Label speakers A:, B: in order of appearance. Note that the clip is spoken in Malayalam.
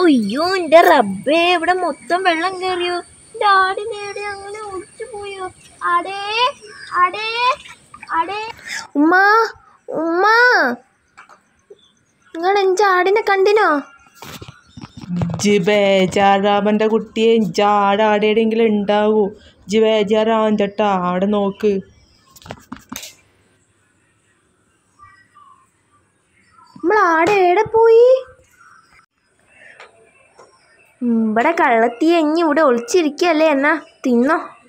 A: അയ്യോ എന്റെ റബ്ബേ ഇവിടെ മൊത്തം വെള്ളം കയറിയോ എന്റെ ആടി നേടി അങ്ങനെ ഒളിച്ചു പോയോ അടേ അടേ അടേ ഉമ്മ ഉമ്മ നിങ്ങൾ എന്റെ ആടിനെ കണ്ടിനോ
B: ജി ബേജാറാവൻ്റെ കുട്ടിയെ ജാടാടെയെങ്കിലും ഉണ്ടാവൂ ജി ബേജാറാവണ്ടട്ടാ അവിടെ നോക്ക്
A: നമ്മൾ ആടെ എവിടെ പോയി ഉം, ഇവിടെ കള്ളത്തി എഞ്ഞി ഇവിടെ ഒളിച്ചിരിക്കല്ലേ എന്നാ തിന്നോ